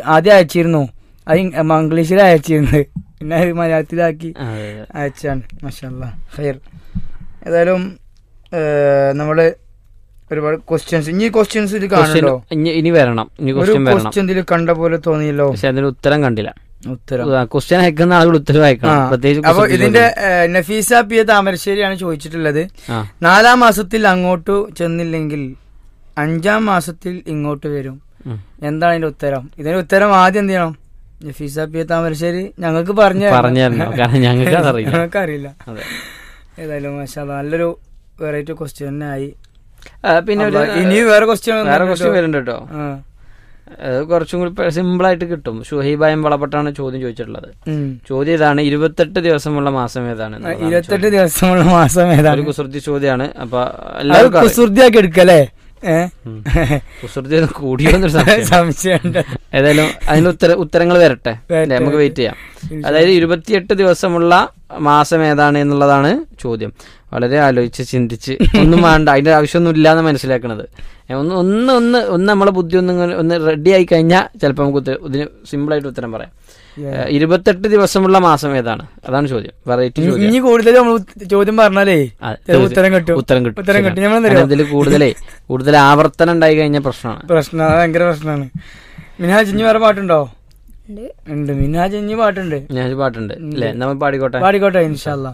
ആദ്യം അയച്ചിരുന്നു അത് ഇങ്- മംഗ്ലീഷിൽ അയച്ചിരുന്നു പിന്നെ അത് മലയാളത്തിലാക്കി അതെ, അതെ. അയച്ചാണ് മഷാല്ല ഹൈർ ഏതായാലും ഏഹ്, നമ്മള് ഒരുപാട് ക്വസ്റ്റ്യൻസ് ഇനി ക്വസ്റ്റ്യൻസ് ഇത് Question കാണുന്നുണ്ടോ ഇനി ഇനി വരണം ഇനി ഒരു ക്വസ്റ്റ്യൻ വരണം ക്വസ്റ്റ്യൻ ഇതിൽ കണ്ട പോലെ തോന്നിയല്ലോ പക്ഷെ അതിന് ഉത്തരം കണ്ടില്ല ഉത്തരം ക്വസ്റ്റ്യൻ അയക്കുന്ന ആളുകൾ ഉത്തരം ആ അയക്കണം പ്രത്യേകിച്ച് അപ്പൊ കുസൃതി ഇതിന്റെ ചോദ്യം. ഏഹ്, നഫീസ പി എ താമരശ്ശേരിയാണ് ചോദിച്ചിട്ടുള്ളത് ആ നാലാം മാസത്തിൽ അങ്ങോട്ട് ചെന്നില്ലെങ്കിൽ അഞ്ചാം മാസത്തിൽ ഇങ്ങോട്ട് വരും ഉം. എന്താണ് അതിന്റെ ഉത്തരം ഇതിന്റെ ഉത്തരം ആദ്യം എന്ത് ചെയ്യണം നഫീസ പി എ താമരശ്ശേരി ഞങ്ങൾക്ക് പറഞ്ഞു പറഞ്ഞു തരണം കാരണം ഞങ്ങൾക്ക് അതറിയില്ല ഞങ്ങൾക്ക് അറിയില്ല അതെ ഏതായാലും മാഷാ അല്ലാ, നല്ലൊരു വെറൈറ്റി ക്വസ്റ്റ്യൻ തന്നെ ആയി ആ, പിന്നെ ഒരു അപ്പൊ ഇനി വേറെ ക്വസ്റ്റ്യൻ വേറെ ക്വസ്റ്റ്യൻ വരുന്നുണ്ട് കേട്ടോ അത് കുറച്ചും കൂടി സിമ്പിൾ ആയിട്ട് കിട്ടും ഷുഹൈബായം വളപ്പെട്ടാണ് ചോദ്യം ചോദിച്ചിട്ടുള്ളത് ചോദ്യം ഇതാണ് ഇരുപത്തെട്ട് ദിവസമുള്ള മാസം ഏതാണ് എന്നുള്ളതാണ് ഇരുപത്തെട്ട് ചോദ്യം. ദിവസമുള്ള മാസം ഒരു ഏതാണ് കുസൃതി ചോദ്യമാണ് അപ്പൊ അത് എല്ലാവർക്കും അറിയാം. കുസൃതിയാക്കി എടുക്കല്ലേ ഏ? ഉം. കുസൃതി ഒന്ന് കൂടിയോന്നൊരു സംശയം സംശയമുണ്ട് ഏതായാലും അതിന്റെ ഉത്തര ഉത്തരങ്ങൾ വരട്ടെ വരട്ടെ. അല്ലേ, നമുക്ക് വെയിറ്റ് ചെയ്യാം അതായത് ഇരുപത്തിയെട്ട് ദിവസമുള്ള മാസം ഏതാണ് എന്നുള്ളതാണ് ചോദ്യം വളരെ ആലോചിച്ച് ചിന്തിച്ച് ഒന്നും വേണ്ട അതിന്റെ ആവശ്യമൊന്നും ഇല്ലാന്ന് മനസ്സിലാക്കണത് ഏ, ഒന്ന് ഒന്ന് ഒന്ന് ഒന്ന് നമ്മളെ ബുദ്ധി ഒന്ന് ഇങ്ങനെ ഒന്ന് റെഡി ആയി കഴിഞ്ഞാൽ ചിലപ്പോൾ നമുക്ക് ഉത്തരം- ഇതിന് സിമ്പിൾ ആയിട്ട് ഉത്തരം പറയാം ഏ, ഇരുപത്തെട്ട് ദിവസമുള്ള മാസം ഏതാണ് അതാണ് ചോദ്യം വെറൈറ്റി ചോദ്യം ഇനി കൂടുതൽ നമ്മൾ ചോദ്യം പറഞ്ഞാലേ ആ, ചിലപ്പോ ഉത്തരം കിട്ടും ഉത്തരം കിട്ടും ഉത്തരം കിട്ടും ശരിയാണ്. നമ്മൾ കാരണം ഇതില് കൂടുതലേ കൂടുതൽ ആവർത്തനം ഉണ്ടായി കഴിഞ്ഞ പ്രശ്നമാണ് പ്രശ്നം അത് ഭയങ്കര പ്രശ്നമാണ് മിനാജ് ഇനി വേറെ പാട്ടുണ്ടോ ഉണ്ട് മിനാജ് ഇനി പാട്ടുണ്ട് ഞാൻ ഒരു പാട്ടുണ്ട് അല്ലേ നമ്മൾ പാടിക്കോട്ടെ പാടിക്കോട്ടെ ഇൻഷാല്ല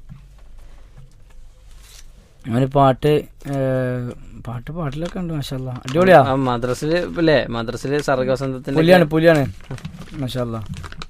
അവന് പാട്ട് ഏ, പാട്ട് പാട്ടിലൊക്കെ ഉണ്ട് മാഷല്ല അടിപൊളിയാ ആ മദ്രസില് അല്ലേ മദ്രസില് സർഗവസന്തത്തിന്റെ പുലിയാണ് പുലിയാണ് മാഷല്ല